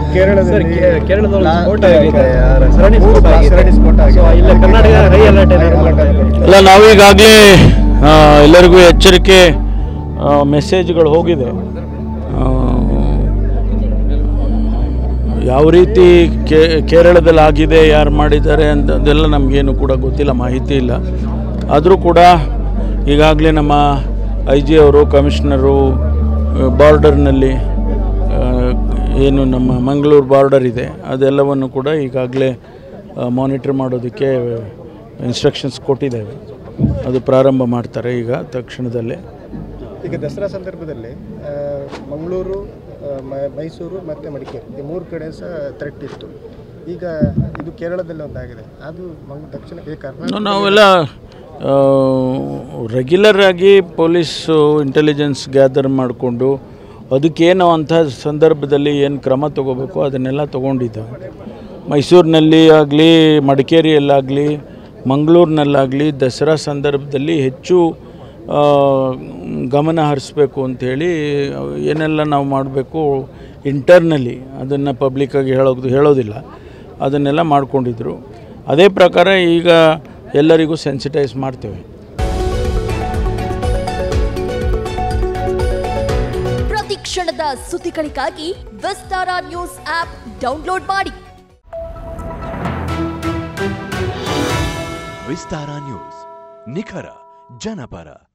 ಕೇರಳದಲ್ಲಿ ಸರ್, ಕೇ- ಕೇರಳದಲ್ಲಿ ಲಾ- ಸ್ಫೋಟ ಆಗಿದೆ. ಆ, ಸರಣಿ ಮೂರು ಸ್ಫೋಟ ಆಗಿದೆ. ಸರಣಿ ಸ್ಫೋಟ ಆಗಿದೆ. So, ಇಲ್ಲಿ ಕರ್ನಾಟಕ high alert ಏನಾದ್ರು High alert ಮಾಡ್ತಾ ಇದೆ? ಆಗಿದೆ. ಅಲ್ಲ ನಾವೀಗಾಗಲೇ ಎಲ್ಲರಿಗೂ ಎಚ್ಚರಿಕೆ ಮೆಸೇಜ್ಗಳು ಹೋಗಿದೆ ಆ, ಯಾವ ರೀತಿ ಕೇ ಕೇರಳದಲ್ಲಿ ಆಗಿದೆ ಯಾರು ಮಾಡಿದ್ದಾರೆ ಅಂತದೆಲ್ಲ ನಮಗೇನು ಕೂಡ ಗೊತ್ತಿಲ್ಲ ಮಾಹಿತಿ ಇಲ್ಲ ಆದರೂ ಕೂಡ ಈಗಾಗಲೇ ನಮ್ಮ ಐ ಜಿ ಅವರು ಕಮಿಷನರು ಬಾರ್ಡರ್ನಲ್ಲಿ ಏನು ನಮ್ಮ ಮಂಗಳೂರು ಬಾರ್ಡರ್ ಇದೆ ಅದೆಲ್ಲವನ್ನು ಕೂಡ ಈಗಾಗಲೇ ಮಾನಿಟರ್ ಮಾಡೋದಕ್ಕೆ ಇನ್ಸ್ಟ್ರಕ್ಷನ್ಸ್ ಕೊಟ್ಟಿದ್ದೇವೆ ಅದು ಪ್ರಾರಂಭ ಮಾಡ್ತಾರೆ ಈಗ ತಕ್ಷಣದಲ್ಲೇ ಈಗ ದಸರಾ ಸಂದರ್ಭದಲ್ಲಿ ಆ, ಮಂಗಳೂರು ಆ, ಮ- ಮೈಸೂರು ಮತ್ತು ಮಡಿಕೇರಿ ಈ ಮೂರು ಕಡೆ ಸಹ ಥ್ರೆಟ್ ಇತ್ತು ಈಗ ಇದು ಕೇರಳದಲ್ಲಿ ಒಂದಾಗಿದೆ ಅದು ಮಂಗ್ ದಕ್ಷಿಣ ಈ ಕರ್ನಾಟಕ ನಾವೆಲ್ಲ ರೆಗ್ಯುಲರ್ ಆಗಿ ಪೊಲೀಸು ಇಂಟೆಲಿಜೆನ್ಸ್ ಗ್ಯಾದರ್ ಮಾಡಿಕೊಂಡು ಅದಕ್ಕೇನು ಅಂಥ ಸಂದರ್ಭದಲ್ಲಿ ಏನು ಕ್ರಮ ತಗೋಬೇಕು ಅದನ್ನೆಲ್ಲ ತೊಗೊಂಡಿದ್ದಾವೆ ಮೈಸೂರಿನಲ್ಲಿ ಆಗಲಿ ಮಡಿಕೇರಿಯಲ್ಲಾಗಲಿ ಮಂಗಳೂರಿನಲ್ಲಾಗಲಿ ದಸರಾ ಸಂದರ್ಭದಲ್ಲಿ ಹೆಚ್ಚು ಆ, ಗಮನ ಹರಿಸ್ಬೇಕು ಅಂಥೇಳಿ ಏನೆಲ್ಲ ನಾವು ಮಾಡಬೇಕು ಇಂಟರ್ನಲಿ ಅದನ್ನು ಪಬ್ಲಿಕ್ಕಾಗಿ ಹೇಳೋದು ಹೇಳೋದಿಲ್ಲ ಅದನ್ನೆಲ್ಲ ಮಾಡ್ಕೊಂಡಿದ್ರು ಅದೇ ಪ್ರಕಾರ ಈಗ ಎಲ್ಲರಿಗೂ ಸೆನ್ಸಿಟೈಸ್ ಮಾಡ್ತೇವೆ ಪ್ರತಿ ಕ್ಷಣದ ಸುದ್ದಿಗಳಿಗಾಗಿ ವಿಸ್ತಾರ ನ್ಯೂಸ್ ಆಪ್ ಡೌನ್ಲೋಡ್ ಮಾಡಿ ವಿಸ್ತಾರ ನ್ಯೂಸ್ ನಿಖರ ಜನಪರ